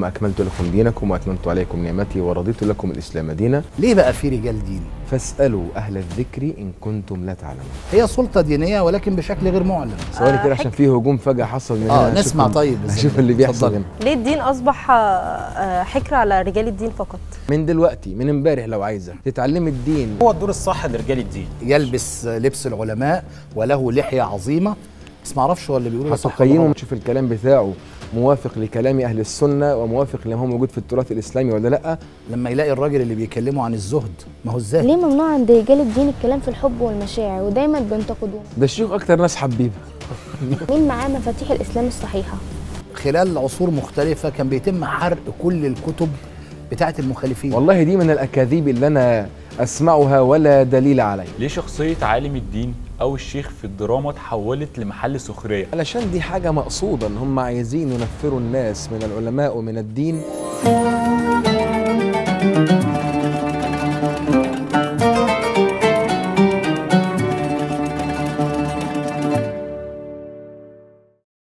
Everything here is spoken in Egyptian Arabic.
ما أكملت لكم دينكم وأتممت عليكم نعمتي ورضيت لكم الإسلام دينا ليه بقى في رجال دين فاسألوا أهل الذكر إن كنتم لا تعلمون هي سلطه دينيه ولكن بشكل غير معلن ثواني كده عشان في هجوم فجأة حصل من اه هنا. نسمع هشوف- طيب هشوف اللي بيحصل اتفضلي. هنا ليه الدين اصبح آه، آه، حكر على رجال الدين فقط من دلوقتي من امبارح لو عايزة تتعلمي الدين هو الدور الصح لرجال الدين يلبس لبس العلماء وله لحيه عظيمه بس ما اعرفش هو اللي بيقوله ده صح ولا هتقيمه غلط. تشوف الكلام بتاعه موافق لكلام أهل السنة وموافق لما هو موجود في التراث الإسلامي ولا لأ لما يلاقي الراجل اللي بيكلمه عن الزهد ما هو الزاهد ليه ممنوع عند رجال الدين الكلام في الحب والمشاعر ودايما بينتقدوه ده الشيوخ أكتر ناس حبيبة مين معاه مفاتيح الاسلام الصحيحه خلال عصور مختلفه كان بيتم حرق كل الكتب بتاعه المخالفين والله دي من الأكاذيب اللي أنا أسمعها ولا دليل عليها ليه شخصية عالم الدين أو الشيخ في الدراما اتحولت لمحل سخرية؟ علشان دي حاجة مقصودة إن هم عايزين ينفروا الناس من العلماء ومن الدين